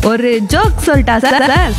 ஒரு ஜோக் சொல்லிட்டா sir sir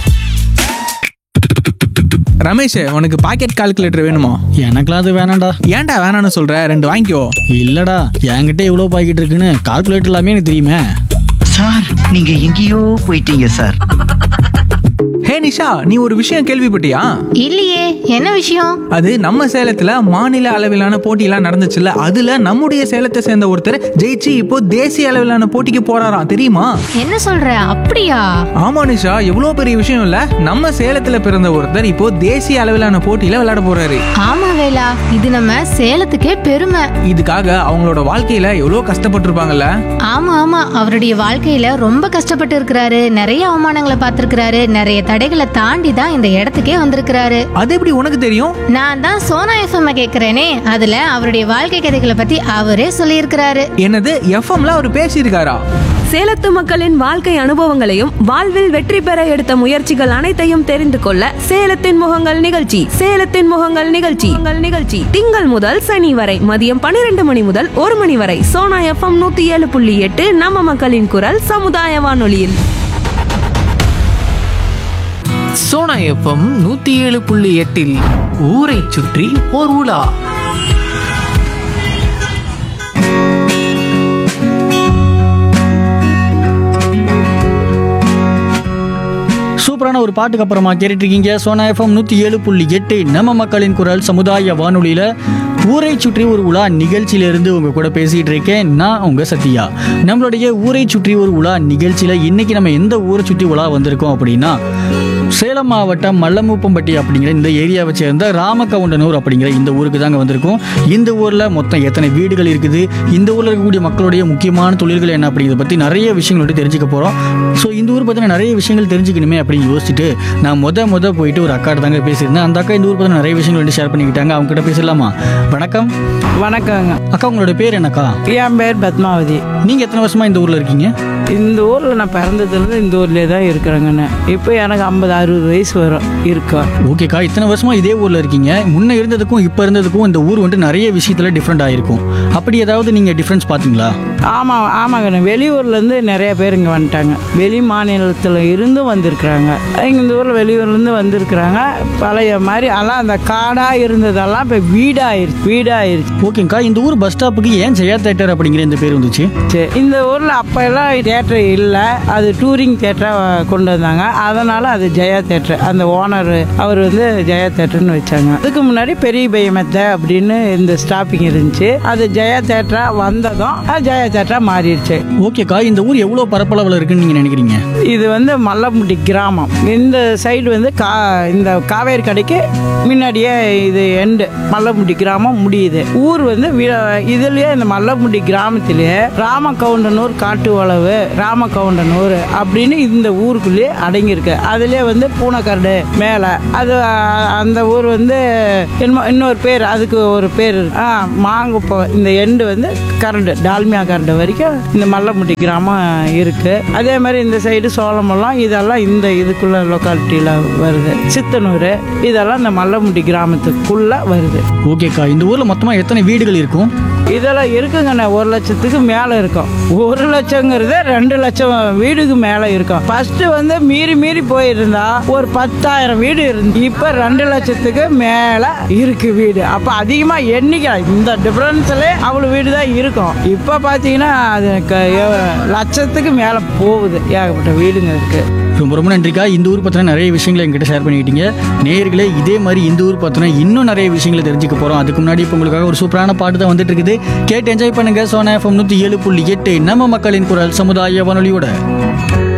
Ramesh உனக்கு பாக்கெட் கால்குலேட்டர் வேணுமா எனக்குலாம் அது வேணாம்டா ஏன்டா வேணாம்னு சொல்ற ரெண்டு வாங்கிக்கோ இல்லடா என்கிட்ட இவ்வளோ பாக்கெட் இருக்குன்னு கால்குலேட்டர் எல்லாமே எனக்கு தெரியுமே சார் நீங்க எங்கேயோ போயிட்டீங்க சார் ஹே நிஷா நீ ஒரு விஷயம் கேள்விப்பட்டியா இல்லையே என்ன விஷயம் அது நம்ம சேலத்துல மாநில அளவிலான போட்டியெல்லாம் நடந்துச்சுல்ல அதுல நம்முடைய சேலத்தை சேர்ந்த ஒருத்தர் ஜெயிச்சு இப்போ தேசிய அளவிலான போட்டிக்கு போறாராம் தெரியுமா என்ன சொல்ற அப்படியா ஆமா நிஷா எவ்வளவு பெரிய விஷயம் இல்ல நம்ம சேலத்துல பிறந்த ஒருத்தர் இப்போ தேசிய அளவிலான போட்டியில விளையாட போறாரு ஆமா வேலா இது நம்ம சேலத்துக்கே பெருமை இதுக்காக அவங்களோட வாழ்க்கையில எவ்வளவு கஷ்டப்பட்டிருப்பாங்கல்ல ஆமா ஆமா அவருடைய வாழ்க்கையில ரொம்ப கஷ்டப்பட்டு இருக்கிறாரு நிறைய அவமானங்களை பார்த்திருக்கிறாரு நிறைய தடைகளை தாண்டி தான் இந்த இடத்துக்கே வந்திருக்கிறாரு அது எப்படி உனக்கு தெரியும் நான் தான் சோனா எஃப்எம் கேக்குறேனே அதுல அவருடைய வாழ்க்கை கதைகளை பத்தி அவரே சொல்லியிருக்கிறாரு என்னது எஃப்எம்ல அவர் பேசியிருக்காரா சேலத்து மக்களின் வாழ்க்கை அனுபவங்களையும் வாழ்வில் வெற்றி பெற எடுத்த முயற்சிகள் அனைத்தையும் தெரிந்து கொள்ள சேலத்தின் முகங்கள் நிகழ்ச்சி சேலத்தின் முகங்கள் நிகழ்ச்சி உங்கள் நிகழ்ச்சி திங்கள் முதல் சனி வரை மதியம் பன்னிரண்டு மணி முதல் ஒரு மணி வரை சோனா எஃப்எம் நூத்தி ஏழு புள்ளி எட்டு நம்ம மக்களின் குரல் சமுதாய வானொலியில் சோனா எஃப்எம் நூத்தி ஏழு புள்ளி எட்டில் ஊரை சுற்றி ஓர் உலா சூப்பரான ஒரு பாட்டுக்கு அப்புறமா கேட்டுட்டு இருக்கீங்க சோனா எஃப்எம் நூற்றி ஏழு புள்ளி எட்டு நம்ம மக்களின் குரல் சமுதாய வானொலியில் ஊரை சுற்றி ஒரு உலா நிகழ்ச்சியிலிருந்து உங்க கூட பேசிட்டு இருக்கேன் நான் உங்க சத்யா நம்மளுடைய ஊரை சுற்றி ஒரு உலா நிகழ்ச்சியில இன்னைக்கு நம்ம எந்த ஊரை சுற்றி உலா வந்திருக்கோம் அப்படின்னா சேலம் மாவட்டம் மல்லமுப்பம்பட்டி அப்படிங்கிற இந்த ஏரியாவை சேர்ந்த ராமகவுண்டனூர் அப்படிங்கிற இந்த ஊருக்கு தாங்க வந்திருக்கோம் இந்த ஊரில் மொத்தம் எத்தனை வீடுகள் இருக்குது இந்த ஊரில் இருக்கக்கூடிய மக்களுடைய முக்கியமான தொழில்கள் என்ன அப்படிங்கிறத பற்றி நிறைய விஷயங்கள் வந்து தெரிஞ்சுக்க போகிறோம் ஸோ இந்த ஊர் பற்றின நிறைய விஷயங்கள் தெரிஞ்சுக்கணுமே அப்படின்னு யோசிச்சுட்டு நான் முத முத போயிட்டு ஒரு அக்கா தாங்க பேசியிருந்தேன் அந்த அக்கா இந்த ஊர் பற்றின நிறைய விஷயங்கள் வந்து ஷேர் பண்ணிக்கிட்டாங்க அவங்க கிட்ட பேசலாமா வணக்கம் வணக்கங்க அக்கா உங்களோட பேர் என்னக்கா என் பேர் பத்மாவதி நீங்கள் எத்தனை வருஷமா இந்த ஊரில் இருக்கீங்க இந்த ஊரில் நான் பிறந்ததுலேருந்து இந்த ஊர்லேயே தான் இருக்கிறேங்கண்ணே இப்போ எனக்கு ஐம்பது அறுபது வயசு வரும் இருக்கோம் ஓகேக்கா இத்தனை வருஷமா இதே ஊர்ல இருக்கீங்க முன்ன இருந்ததுக்கும் இப்போ இருந்ததுக்கும் இந்த ஊர் வந்துட்டு நிறைய விஷயத்துல டிஃப்ரெண்ட் ஆயிருக்கும் அப்படி ஏதாவது நீங்க டிஃப்ரென்ஸ் பாத்தீங்களா ஆமாம் ஆமாங்கண்ணே வெளியூர்லேருந்து நிறைய பேர் இங்கே வந்துட்டாங்க வெளி மாநிலத்தில் இருந்தும் வந்திருக்கிறாங்க இங்கே இந்த ஊரில் வெளியூர்லேருந்து வந்திருக்கிறாங்க பழைய மாதிரி எல்லாம் அந்த காடாக இருந்ததெல்லாம் இப்போ வீடாயிருச்சு வீடாயிருச்சு ஓகேக்கா இந்த ஊர் பஸ் ஸ்டாப்புக்கு ஏன் ஜெயா தேட்டர் அப்படிங்கிற இந்த பேர் வந்துச்சு சரி இந்த ஊரில் அப்போ எல்லாம் தேட்டர் இல்லை அது டூரிங் தேட்டராக கொண்டு வந்தாங்க அதனால் அது ஜெயா தேட்டர் அந்த ஓனர் அவர் வந்து ஜெயா தேட்டர்னு வச்சாங்க அதுக்கு முன்னாடி பெரிய பையமெத்த அப்படின்னு இந்த ஸ்டாப்பிங் இருந்துச்சு அது ஜெயா தேட்டரா வந்ததும் அது ஜெயா தேட்டரா மாறிடுச்சு ஓகேக்கா இந்த ஊர் எவ்வளவு பரப்பளவுல இருக்குன்னு நீங்க நினைக்கிறீங்க இது வந்து மல்லமுட்டி கிராமம் இந்த சைடு வந்து கா இந்த காவேரி கடைக்கு முன்னாடியே இது எண்டு மல்லமுட்டி கிராமம் முடியுது ஊர் வந்து வி- இதுலயே இந்த மல்லமுட்டி கிராமத்திலேயே ராமகவுண்டனூர் காட்டு வளவு ராமகவுண்டனூர் அப்படின்னு இந்த ஊருக்குள்ளேயே அடங்கியிருக்கு அதுலயே வந்து பூனைக்கரடு மேலே அது அஹ், அந்த ஊர் வந்து என்னமோ இன்னொரு பேர் அதுக்கு ஒரு பேர் இருக்கு. ஆ மாங்குப்பம் இந்த எண்டு வந்து கரண்டு டால்மியா கரண்டு வரைக்கும் இந்த மல்லமுட்டி கிராமம் இருக்கு அதே மாதிரி இந்த சைடு சோளமெல்லாம் இதெல்லாம் இந்த இதுக்குள்ள லொக்காலிட்டியில் வருது சித்தனூர் இதெல்லாம் இந்த மல்லமுட்டி கிராமத்துக்குள்ள வருது ஓகேக்கா இந்த ஊர்ல மொத்தமா எத்தனை வீடுகள் இருக்கும் இதெல்லாம் இருக்குங்கண்ணே ஒரு லட்சத்துக்கு மேலே இருக்கும் ஒரு லட்சங்கிறது ரெண்டு லட்சம் வீடுக்கு மேலே இருக்கும் ஃபர்ஸ்ட் வந்து மீறி மீறி போயிருந்தா ஒரு பத்தாயிரம் வீடு இருந்து இப்போ ரெண்டு லட்சத்துக்கு மேலே இருக்கு வீடு அப்போ அதிகமாக எண்ணிக்கை இந்த டிஃப்ரென்ஸ்ல அவ்வளோ வீடு தான் இருக்கும் இப்போ பார்த்தீங்கன்னா அது க- எ- லட்சத்துக்கு மேலே போகுது ஏகப்பட்ட வீடுங்க இருக்குது ரொம்ப ரொம்ப நன்றிக்கா இந்த ஊர் பற்றின நிறைய விஷயங்களை என்கிட்ட ஷேர் பண்ணிக்கிட்டீங்க நேயர்களே இதே மாதிரி இந்த ஊர் பற்றின இன்னும் நிறைய விஷயங்களை தெரிஞ்சுக்க போகிறோம் அதுக்கு முன்னாடி இப்போ உங்களுக்காக ஒரு சூப்பரான பாட்டு தான் வந்துட்டு இருக்குது கேட்டு என்ஜாய் பண்ணுங்க சோனா எஃப்எம் நூற்றி ஏழு புள்ளி எட்டு நம்ம மக்களின் குரல் சமுதாய வானொலியோட